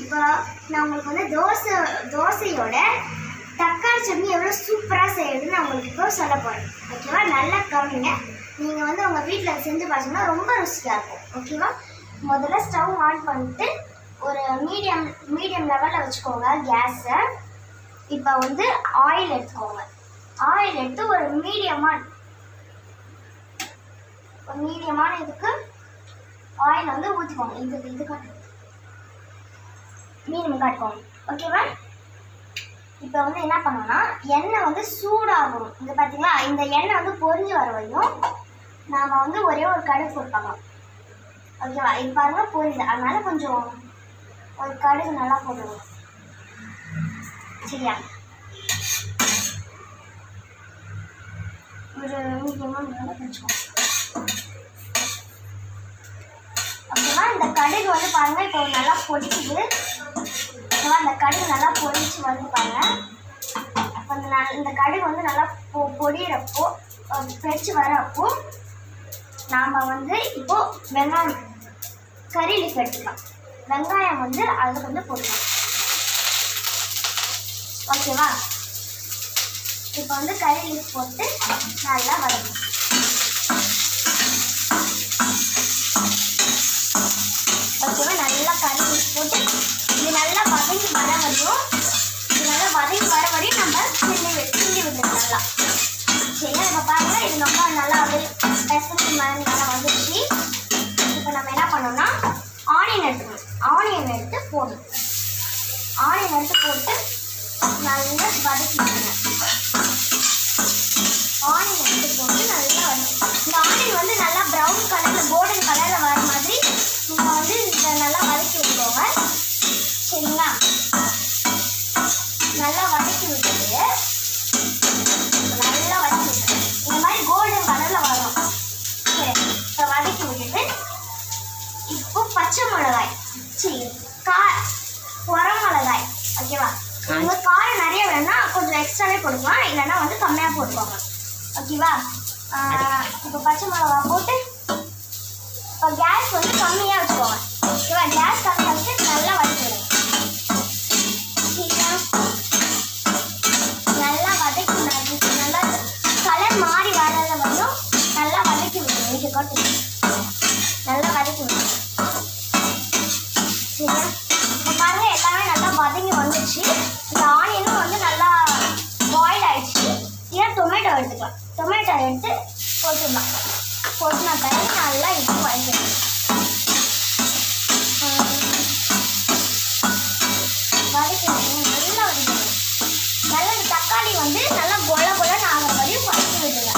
இப்போ நான் உங்களுக்கு வந்து தோசை தோசையோட தக்காளி சட்னி எவ்வளோ சூப்பராக செய்யறதுன்னு நான் உங்களுக்கு இப்போ சொல்ல போகிறேன் ஓகேவா நல்லா கவனிங்க நீங்கள் வந்து உங்கள் வீட்டில் செஞ்சு பார்த்தீங்கன்னா ரொம்ப ருசியாக இருக்கும் ஓகேவா முதல்ல ஸ்டவ் ஆன் பண்ணிட்டு ஒரு மீடியம் மீடியம் லெவலில் வச்சுக்கோங்க கேஸை இப்போ வந்து ஆயில் எடுத்துக்கோங்க ஆயில் எடுத்து ஒரு மீடியமான ஒரு மீடியமான இதுக்கு ஆயில் வந்து ஊற்றிக்கோங்க இது இது காட்டு மீடியம் காட்டுக்கோங்க ஓகேவா இப்போ வந்து என்ன பண்ணோம்னா எண்ணெய் வந்து சூடாகணும் இங்கே பார்த்தீங்களா இந்த எண்ணெய் வந்து பொரிஞ்சு வர வரையும் நாம் வந்து ஒரே ஒரு கடுகு போட்டுப்பாங்க ஓகேவா இது பாருங்க பொரியுது அதனால கொஞ்சம் ஒரு கடுகு நல்லா போட்டுருவோம் சரியா ஒரு மீடியமாக நல்லா கொஞ்சம் ஓகேவா இந்த கடுகு வந்து பாருங்க இப்போ நல்லா பொடிக்குது ஓகேவா இந்த கடுகு நல்லா பொடிச்சு வந்து பாருங்க அப்போ இந்த ந- இந்த கடுகு வந்து நல்லா பொ பொடியிறப்போ பெருச்சு வரப்போ நாம் வந்து இப்போ வெங்காயம் கறி லீஃப் எடுத்துக்கலாம் வெங்காயம் வந்து அதுக்கு வந்து போட்டுக்கலாம் ஓகேவா இப்போ வந்து கறி லீஃப் போட்டு நல்லா வதக்கணும் ஓகேவா நல்லா கறி லீஃப் போட்டு இது நல்லா வதங்கி வர வரையும் இது நல்லா வதங்கி வர வரையும் நம்ம கிண்டி வி- கிண்டி விடணும் நல்லா சரியா இப்போ பாருங்க இது ரொம்ப நல்லா அப்படியே பெசஞ்சு மாதிரி நல்லா வந்துடுச்சு இப்போ நம்ம என்ன பண்ணோம்னா ஆனியன் எடுத்துக்கணும் ஆனியன் எடுத்து போடணும் ஆனியன் எடுத்து போட்டு நல்லா வதக்கிக்கணும் ஆனியன் எடுத்து போட்டு நல்லா வதக்கணும் இந்த ஆனியன் வந்து நல்லா ப்ரௌன் கலரில் கோல்டன் கலரில் வர மாதிரி நீங்கள் வந்து இதை நல்லா வதக்கி விட்டுக்கோங்க சரிங்களா நல்லா வதக்கி விட்டுட்டு நல்லா வதக்கி விட்டுட்டு இந்த மாதிரி கோல்டன் கலரில் வரும் சரி இப்போ வதக்கி விட்டுட்டு இப்போ பச்சை மிளகாய் சரி கா உர மிளகாய் ஓகேவா உங்க காரம் நிறைய வேணும்னா கொஞ்சம் எக்ஸ்ட்ராவே போட்டுக்கலாம் இல்லைன்னா வந்து கம்மியாக போட்டுக்கோங்க ஓகேவா ஆஹ் இப்போ பச்சை மிளகாய் போட்டு இப்போ கேஸ் வந்து கம்மியாக வச்சுக்கோங்க ஓகேவா கேஸ் கம்மியாக வச்சு நல்லா வதக்கி விடுங்க சரியா நல்லா வதக்கி விடாது நல்லா கலர் மாறி வராத வரையும் நல்லா வதக்கி விடுங்க இது கொட்டு நல்லா வதக்கி விடுங்க சரியா இப்போ பாருங்க எல்லாமே நல்லா வதங்கி வந்துச்சு இந்த ஆனியனும் வந்து நல்லா பாயில் ஆயிடுச்சு ஏன் டொமேட்டோ எடுத்துக்கலாம் டொமேட்டோ எடுத்து போட்டுடலாம் போட்டுன பிறகு நல்லா இது வதக்கிடணும் வதக்கிடணும் நல்லா வதக்கிடணும் நல்லா இந்த தக்காளி வந்து நல்லா கொல கொலன்னு ஆகிற வரையும் வதக்கி விடுங்க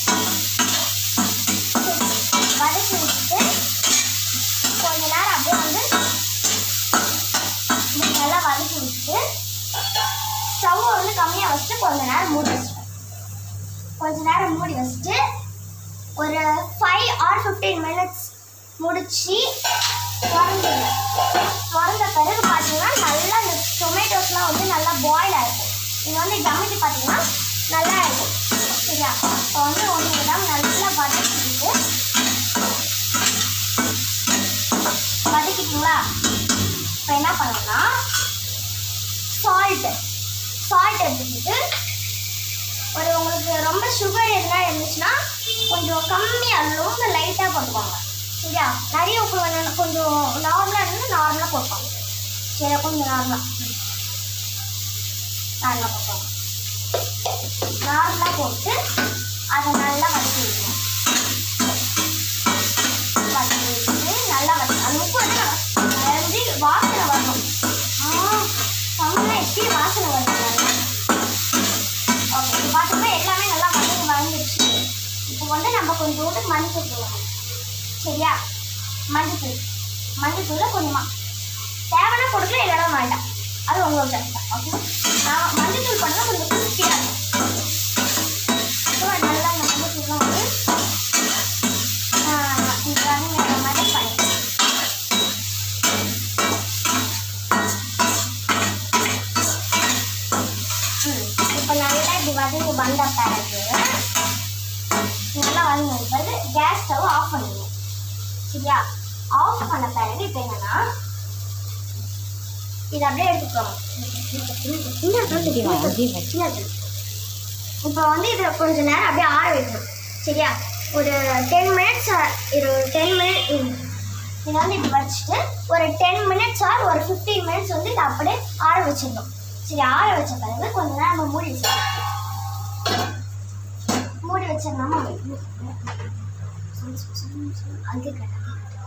வதக்கி விட்டுட்டு கொஞ்ச நேரம் அப்படியே வந்து இப்படி நல்லா வதக்கி விட்டுட்டு ஸ்டவ்வை வந்து கம்மியாக வச்சுட்டு கொஞ்ச நேரம் மூடி வச்சுட்டேன் கொஞ்ச நேரம் மூடி வச்சுட்டு ஒரு ஃபைவ் ஆர் ஃபிஃப்டீன் மினிட்ஸ் முடிச்சு திறந்துடுங்க திறந்த பிறகு பார்த்தீங்கன்னா நல்லா இந்த டொமேட்டோஸ்லாம் வந்து நல்லா பாயில் ஆகிருக்கும் இது வந்து ஜமிட்டு பார்த்தீங்கன்னா நல்லா இருக்கும் சரியா இப்போ வந்து ஒன்று விடாம நல்லா வதக்கிட்டு வதக்கிட்டீங்களா இப்போ என்ன பண்ணணும்னா சால்ட்டு சால்ட் எடுத்துக்கிட்டு ஒரு உங்களுக்கு ரொம்ப சுகர் எதுனா இருந்துச்சுன்னா கொஞ்சம் கம்மியாக ரொம்ப லைட்டாக போட்டுக்கோங்க சரியா நிறைய உப்பு வேணும் கொஞ்சம் நார்மலாக இருந்தால் நார்மலாக போட்டுக்கோங்க சரி கொஞ்சம் நார்மலாக நார்மலாக போட்டுக்கோங்க நார்மலாக போட்டு அதை நல்லா வதக்கி விட்டுருங்க வதக்கி விட்டுட்டு நல்லா வதக்கி அந்த உப்பு வந்து நிறைஞ்சி வாசனை வரணும் ஆ செம்மையா எப்படி வாசனை வருது பாருங்க. ஓகே இப்போ பார்த்தோம்னா எல்லாமே நல்லா வதங்கி வளர்ந்துருச்சு இப்போ வந்து நம்ம கொஞ்சோண்டு மஞ்சள் தூள் சரியா மஞ்சள் தூள் மஞ்சள் தூளை கொஞ்சமா தேவைன்னா கொடுக்கல இல்லைனா வேண்டாம் அது உங்களோட சாய்ஸ் தான் ஓகே நான் மஞ்சள் தூள் பண்ணால் கொஞ்சம் கிறிஸ்பியாக இருக்கும் ஸோ நல்லா இந்த மஞ்சள் தூள்லாம் வந்து ஆஹ், இந்த வதங்கிற மாதிரி பண்ணிக்கலாம் இப்போ நல்லா இப்படி வதங்கி வந்த பிறகு நல்லா வதங்கி வந்த பிறகு கேஸ் ஸ்டவ் ஆஃப் பண்ணிடுங்க சரியா ஆஃப் பண்ண பிறகு இப்போ என்னன்னா இதை அப்படியே எடுத்துக்கோங்க சின்ன இடத்துல தெரியும் சின்ன இடத்துல இப்போ வந்து இதை கொஞ்ச நேரம் அப்படியே ஆற வைக்கணும் சரியா ஒரு டென் மினிட்ஸ் ஒரு டென் மினிட் இதை வந்து இப்படி வச்சுட்டு ஒரு டென் மினிட்ஸ் ஆர் ஒரு ஃபிஃப்டீன் மினிட்ஸ் வந்து இதை அப்படியே ஆற வச்சிடணும் சரி ஆற வச்ச பிறகு கொஞ்ச நேரம் நம்ம மூடி வச்சிடலாம் மூடி வச்சிடலாமா அது கேட்டா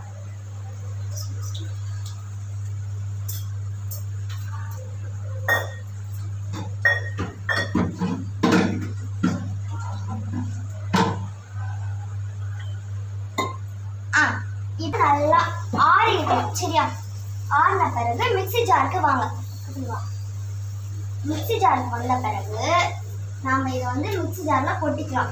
ஆ இது நல்லா ஆறிடும் சரியா ஆறின பிறகு மிக்ஸி ஜாருக்கு வாங்க இப்படி வா மிக்ஸி ஜாருக்கு வந்த பிறகு நாம இதை வந்து மிக்ஸி ஜார்ல கொட்டிக்கலாம்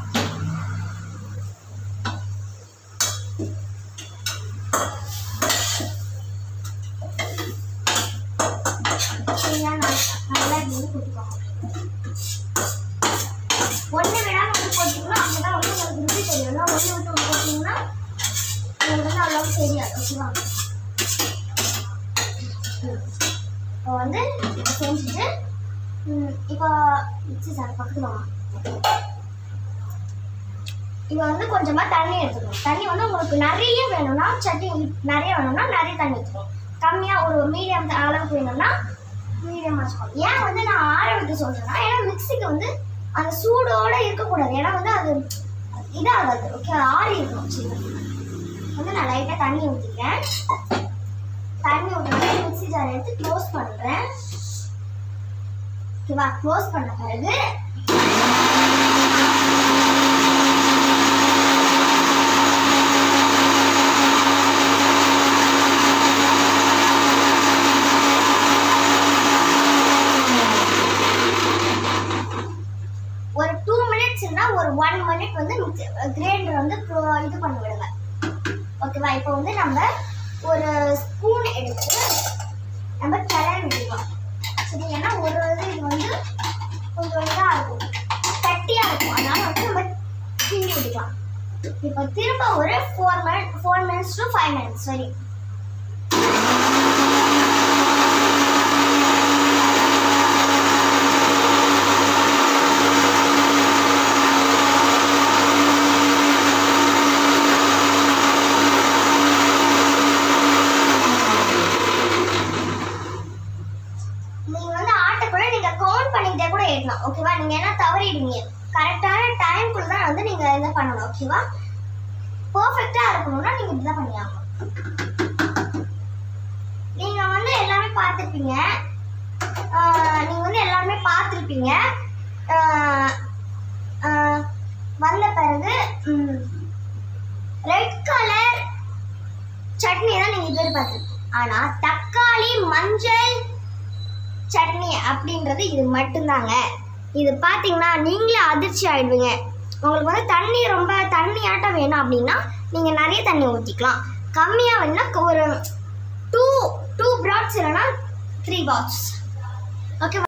சரியா நான் நல்லா இது வந்து கொட்டிக்கோங்க ஒன்று விடாம வந்து போட்டிங்கன்னா அப்பதான் வந்து உங்களுக்கு ருசி தெரியும் இல்லை ஒன்று விட்டு ஒன்று போட்டிங்கன்னா உங்களுக்கு வந்து அவ்வளோக்கு தெரியாது ஓகேவா ம். இப்போ வந்து இதை செஞ்சுட்டு ம், இப்போ மிக்ஸி சார் பக்கத்தில் வாங்க இப்போ வந்து கொஞ்சமாக தண்ணி எடுத்துக்கணும் தண்ணி வந்து உங்களுக்கு நிறைய வேணும்னா சட்னி நிறைய வேணும்னா நிறைய தண்ணி எடுத்துக்கணும் கம்மியாக ஒரு மீடியம் அளவுக்கு வேணும்னா மீடியமாக வச்சுக்கணும் ஏன் வந்து நான் ஆற வைக்க சொல்கிறேன்னா ஏன்னா மிக்ஸிக்கு வந்து அந்த சூடோட இருக்கக்கூடாது ஏன்னா வந்து அது இதாகாது ஓகே ஆறி இருக்கணும் சரி வந்து நான் லைட்டாக தண்ணி ஊற்றிக்கிறேன் தண்ணி ஊற்றிட்டு மிக்ஸி ஜார் எடுத்து க்ளோஸ் பண்ணுறேன் ஓகேவா க்ளோஸ் பண்ண பிறகு ஒரு டூ மினிட்ஸ்னா ஒரு ஒன் மினிட் வந்து கிரைண்டர் வந்து pro- இது பண்ணி விடுங்க ஓகேவா இப்போ வந்து நம்ம ஒரு ஸ்பூன் எடுத்து நம்ம கிளறி விட்டுக்கலாம் சரி ஏன்னா ஒரு இது இது வந்து கொஞ்சம் இதாக இருக்கும் கட்டியாக இருக்கும் அதனால வந்து நம்ம கிண்டி விட்டுக்கலாம் இப்போ திரும்ப ஒரு four minute four minutes to five minutes சரி நீங்க வந்து ஆட்டக்குள்ள நீங்க கவுண்ட் பண்ணிக்கிட்டே கூட ஏறலாம் ஓகேவா நீங்க என்ன தவறிடுவீங்க கரெக்டான டைம்குள்ள தான் வந்து நீங்க இதை பண்ணணும் ஓகேவா பர்ஃபெக்டா இருக்கணும்னா நீங்க இப்படிதான் பண்ணியாகணும் நீங்க வந்து எல்லாமே பார்த்துருப்பீங்க ஆஹ் நீங்க வந்து எல்லாருமே பார்த்துருப்பீங்க ஆஹ் ஆஹ் வந்த பிறகு ரெட் கலர் சட்னி தான் நீங்க இதுவரை பார்த்துருப்பீங்க ஆனா தக்காளி மஞ்சள் சட்னி அப்படின்றது இது மட்டும்தாங்க இது பார்த்தீங்கன்னா நீங்களே அதிர்ச்சி ஆயிடுவீங்க உங்களுக்கு வந்து தண்ணி ரொம்ப தண்ணியாட்டம் வேணும் அப்படின்னா நீங்கள் நிறைய தண்ணி ஊற்றிக்கலாம் கம்மியாக வேணும்னா ஒரு டூ டூ ப்ராட்ஸ் இல்லைன்னா த்ரீ பாட்ஸ் ஓகே